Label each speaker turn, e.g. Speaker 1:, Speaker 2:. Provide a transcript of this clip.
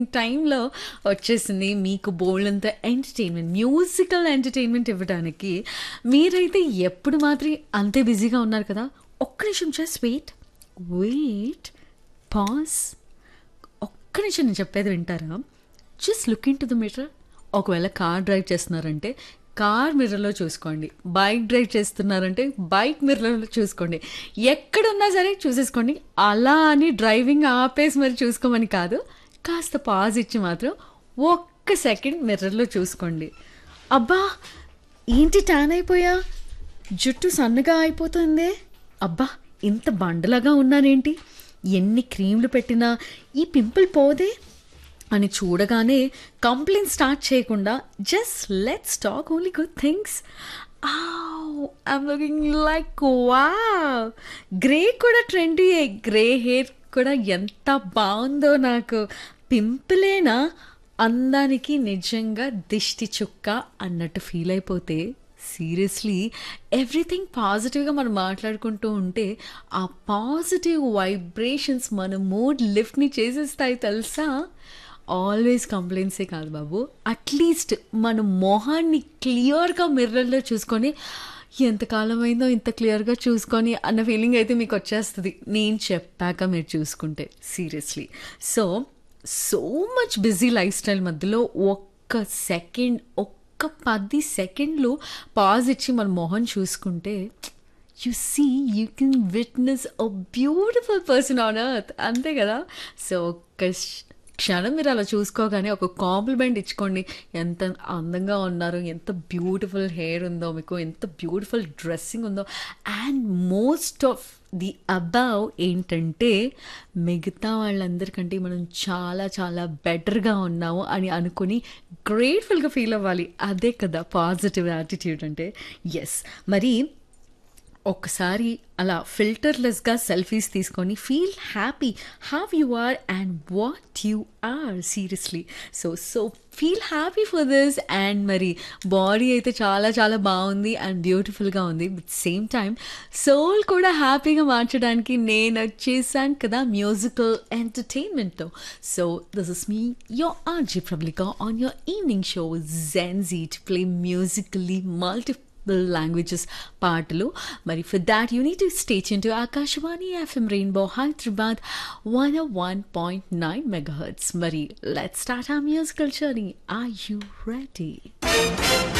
Speaker 1: టైంలో వచ్చేసింది మీకు బోల్డంత ఎంటర్టైన్మెంట్ మ్యూజికల్ ఎంటర్టైన్మెంట్ ఇవ్వడానికి మీరైతే ఎప్పుడు మాత్రం అంతే బిజీగా ఉన్నారు కదా ఒక్క నిమిషం జస్ట్ వెయిట్ వెయిట్ పాస్ ఒక్క నిమిషం నేను చెప్పేది వింటారా just look into the meter ఒకవేళ కార్ డ్రైవ్ చేస్తున్నారంటే కార్ మిర్రర్లో చూసుకోండి బైక్ డ్రైవ్ చేస్తున్నారంటే బైక్ మిర్రర్లో చూసుకోండి ఎక్కడున్నా సరే చూసేసుకోండి అలా అని డ్రైవింగ్ ఆపేసి మరి చూసుకోమని కాదు కాస్త పాజ్ ఇచ్చి మాత్రం ఒక్క సెకండ్ మిర్రర్లో చూసుకోండి అబ్బా ఏంటి ట్యాన్ అయిపోయా జుట్టు సన్నగా అయిపోతుంది అబ్బా ఇంత బండలాగా ఉన్నానేంటి ఎన్ని క్రీమ్లు పెట్టినా ఈ పింపుల్ పోదే అని చూడగానే కంప్లైంట్ స్టార్ట్ చేయకుండా just let's talk only good things I'm looking like వా గ్రే కూడా ట్రెండీ గ్రే హెయిర్ కూడా ఎంత బాగుందో నాకు పింపులేనా అందానికి నిజంగా దిష్టి చుక్క అన్నట్టు ఫీల్ అయిపోతే సీరియస్లీ ఎవ్రీథింగ్ పాజిటివ్గా మనం మాట్లాడుకుంటూ ఉంటే ఆ పాజిటివ్ వైబ్రేషన్స్ మన మూడ్ లిఫ్ట్ని చేసేస్తాయి తెలుసా ఆల్వేస్ కంప్లైంట్సే కాదు బాబు అట్లీస్ట్ మన మొహాన్ని క్లియర్గా మిర్రర్లో చూసుకొని ఎంతకాలం అయిందో ఇంత క్లియర్గా చూసుకొని అన్న ఫీలింగ్ అయితే మీకు వచ్చేస్తుంది నేను చెప్పాక మీరు చూసుకుంటే seriously so so much busy lifestyle మధ్యలో ఒక్క సెకండ్ ఒక్క పది సెకండ్లు పాజ్ ఇచ్చి మన మొహం చూసుకుంటే you see you can witness a beautiful person on earth అంతే కదా సో ఒక్క క్షణం మీరు అలా చూసుకోగానే ఒక కాంప్లిమెంట్ ఇచ్చుకోండి ఎంత అందంగా ఉన్నారు ఎంత బ్యూటిఫుల్ హెయిర్ ఉందో మీకు ఎంత బ్యూటిఫుల్ డ్రెస్సింగ్ ఉందో and most of the above ఏంటంటే మిగతా వాళ్ళందరికంటే మనం చాలా చాలా బెటర్గా ఉన్నాము అని అనుకుని గ్రేట్ఫుల్గా ఫీల్ అవ్వాలి అదే కదా పాజిటివ్ యాటిట్యూడ్ అంటే ఎస్ మరి ఒక్కసారి అలా ఫిల్టర్లెస్గా సెల్ఫీస్ తీసుకొని feel happy how you are and what you are seriously so so feel happy for this and మరి బాడీ అయితే చాలా చాలా బాగుంది అండ్ బ్యూటిఫుల్గా ఉంది విత్ సేమ్ టైం సోల్ కూడా హ్యాపీగా మార్చడానికి నేను వచ్చేసాను కదా మ్యూజికల్ ఎంటర్టైన్మెంట్తో so this is me your RJ ప్రబ్లికా on your evening show Gen Z to play musically multi languages పాటలు మరి for that you need stay in to Akashvani FM rainbow Hyderabad one one point nine mega hertz మరి let start ఆ musical journey are you ready